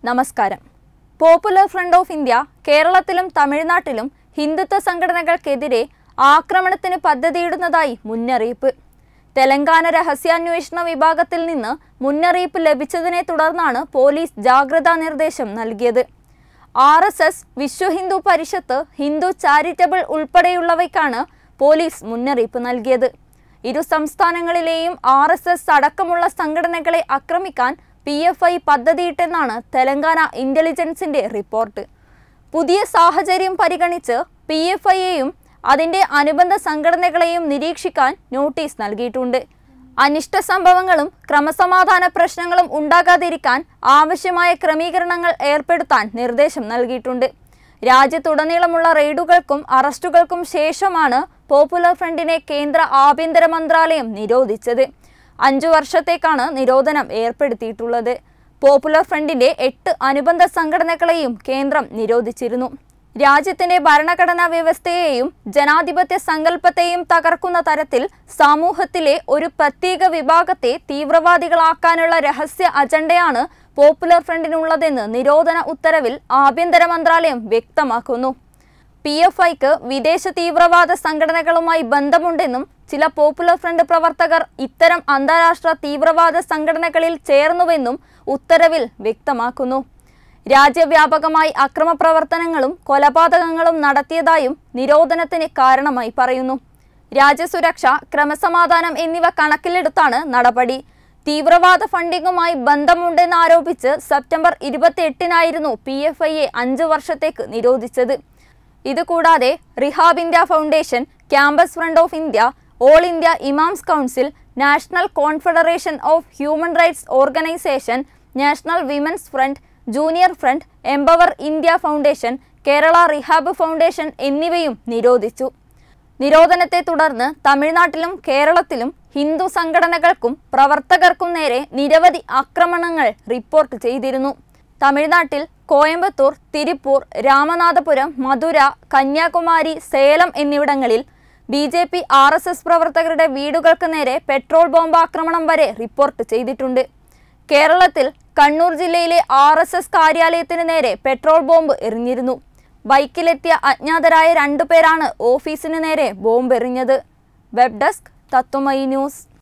നമസ്കാരം popular front of India കേരളത്തിലും തമിഴ്നാട്ടിലും ഹിന്ദുത്വ സംഘടനകൾക്കെതിരെ ആക്രമണത്തിന് പദ്ധതിയിടുന്നതായി മുന്നറിയിപ്പ് തെലങ്കാന രഹസ്യാന്വേഷണ വിഭാഗത്തിൽ നിന്ന് മുന്നറിയിപ്പ് ലഭിച്ചതിനെ തുടർന്നാണ് പോലീസ് ജാഗ്രതാ നിർദ്ദേശം നൽകിയത് R S S Vishwa Hindu Parishad Hindu charitable ഉൾപ്പെടെയുള്ളവയ്ക്കാണ് പോലീസ് മുന്നറിയിപ്പ് നൽകിയത് ഇരു സംസ്ഥാനങ്ങളിലെയും ആർ എസ് എസ് അടക്കമുള്ള സംഘടനകളെ ആക്രമിക്കാൻ പി എഫ് ഐ പദ്ധതിയിട്ടെന്നാണ് തെലങ്കാന ഇന്റലിജൻസിന്റെ റിപ്പോർട്ട് പുതിയ സാഹചര്യം പരിഗണിച്ച് പി എഫ് ഐയെയും അതിന്റെ അനുബന്ധ സംഘടനകളെയും നിരീക്ഷിക്കാൻ നോട്ടീസ് നൽകിയിട്ടുണ്ട് അനിഷ്ട സംഭവങ്ങളും ക്രമസമാധാന പ്രശ്നങ്ങളും ഉണ്ടാകാതിരിക്കാൻ ആവശ്യമായ ക്രമീകരണങ്ങൾ ഏർപ്പെടുത്താൻ നിർദ്ദേശം നൽകിയിട്ടുണ്ട് രാജ്യത്തുടനീളമുള്ള റെയ്ഡുകൾക്കും അറസ്റ്റുകൾക്കും ശേഷമാണ് പോപ്പുലർ ഫ്രണ്ടിനെ കേന്ദ്ര ആഭ്യന്തര മന്ത്രാലയം നിരോധിച്ചത് അഞ്ചു വർഷത്തേക്കാണ് നിരോധനം ഏർപ്പെടുത്തിയിട്ടുള്ളത് പോപ്പുലർ ഫ്രണ്ടിന്റെ എട്ട് അനുബന്ധ സംഘടനകളെയും കേന്ദ്രം നിരോധിച്ചിരുന്നു രാജ്യത്തിന്റെ ഭരണഘടനാ വ്യവസ്ഥയെയും ജനാധിപത്യ സങ്കല്പത്തെയും തകർക്കുന്ന തരത്തിൽ സമൂഹത്തിലെ ഒരു പ്രത്യേക വിഭാഗത്തെ തീവ്രവാദികളാക്കാനുള്ള രഹസ്യ അജണ്ടയാണ് പോപ്പുലർ ഫ്രണ്ടിനുള്ളതെന്ന് നിരോധന ഉത്തരവിൽ ആഭ്യന്തര മന്ത്രാലയം വ്യക്തമാക്കുന്നു പി എഫ് ഐക്ക് വിദേശ തീവ്രവാദ സംഘടനകളുമായി ബന്ധമുണ്ടെന്നും ചില പോപ്പുലർ ഫ്രണ്ട് പ്രവർത്തകർ ഇത്തരം അന്താരാഷ്ട്ര തീവ്രവാദ സംഘടനകളിൽ ചേർന്നുവെന്നും ഉത്തരവിൽ വ്യക്തമാക്കുന്നു രാജ്യവ്യാപകമായി അക്രമ പ്രവർത്തനങ്ങളും കൊലപാതകങ്ങളും നടത്തിയതായും നിരോധനത്തിന് കാരണമായി പറയുന്നു രാജ്യസുരക്ഷ ക്രമസമാധാനം എന്നിവ കണക്കിലെടുത്താണ് നടപടി തീവ്രവാദ ഫണ്ടിങ്ങുമായി ബന്ധമുണ്ടെന്നാരോപിച്ച് സെപ്റ്റംബർ ഇരുപത്തിയെട്ടിനായിരുന്നു പി എഫ് ഐയെ അഞ്ച് വർഷത്തേക്ക് നിരോധിച്ചത് ഇതുകൂടാതെ rehab India foundation campus front of India all India imams council national confederation of human rights organisation national women's front junior front empower India foundation Kerala rehab foundation എന്നിവയും നിരോധിച്ചു നിരോധനത്തെ തുടർന്ന് തമിഴ്നാട്ടിലും കേരളത്തിലും ഹിന്ദു സംഘടനകൾക്കും പ്രവർത്തകർക്കും നേരെ നിരവധി ആക്രമണങ്ങൾ റിപ്പോർട്ട് ചെയ്തിരുന്നു തമിഴ്നാട്ടിൽ കോയമ്പത്തൂർ തിരുപ്പൂർ രാമനാഥപുരം മധുര കന്യാകുമാരി സേലം എന്നിവിടങ്ങളിൽ B J P R S S പ്രവർത്തകരുടെ വീടുകൾക്ക് നേരെ പെട്രോൾ ബോംബാക്രമണം വരെ റിപ്പോർട്ട് ചെയ്തിട്ടുണ്ട് കേരളത്തിൽ കണ്ണൂർ ജില്ലയിലെ ആർ എസ് എസ് കാര്യാലയത്തിന് നേരെ പെട്രോൾ ബോംബ് എറിഞ്ഞിരുന്നു ബൈക്കിലെത്തിയ അജ്ഞാതരായ രണ്ടുപേരാണ് ഓഫീസിന് നേരെ ബോംബ് എറിഞ്ഞത് വെബ് ഡെസ്ക് തത്വമയി ന്യൂസ്